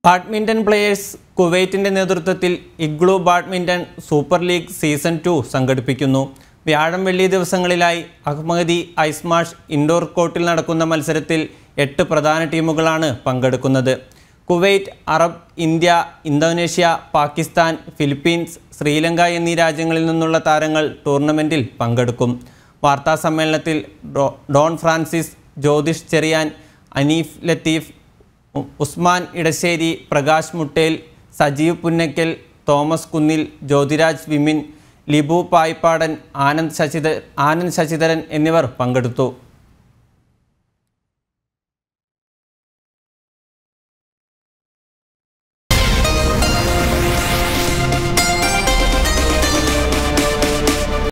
badminton players കുവൈറ്റിൻ്റെ നേതൃത്വത്തിൽ Igloo badminton super league season two സംഘടിപ്പിക്കുന്നു വ്യാഴം വെള്ളി ദിവസങ്ങളിലായി അഹ്മദി ഐസ്മാഷ് ഇൻഡോർ കോർട്ടിൽ നടക്കുന്ന മത്സരത്തിൽ എട്ട് പ്രധാന ടീമുകളാണ് പങ്കെടുക്കുന്നത് Kuwait Arab India Indonesia Pakistan Philippines Sri Lanka എന്നീ രാജ്യങ്ങളിൽ നിന്നുള്ള താരങ്ങൾ ടൂർണമെൻറ്റിൽ പങ്കെടുക്കും വാർത്താ സമ്മേളനത്തിൽ ഡോ- ഡോൺ ഫ്രാൻസിസ് ജ്യോതിഷ് ചെറിയാൻ അനീഫ് ലത്തീഫ് ഉ- ഉസ്മാൻ ഇടശ്ശേരി പ്രകാശ് മുട്ടേൽ സജീവ് പുന്നക്കൽ തോമസ് കുന്നിൽ ജ്യോതിരാജ് വിമിൻ ലിബു പായ്പാടൻ ആനന്ദ് ശശിധ ആനന്ദ് ശശിധരൻ എന്നിവർ പങ്കെടുത്തു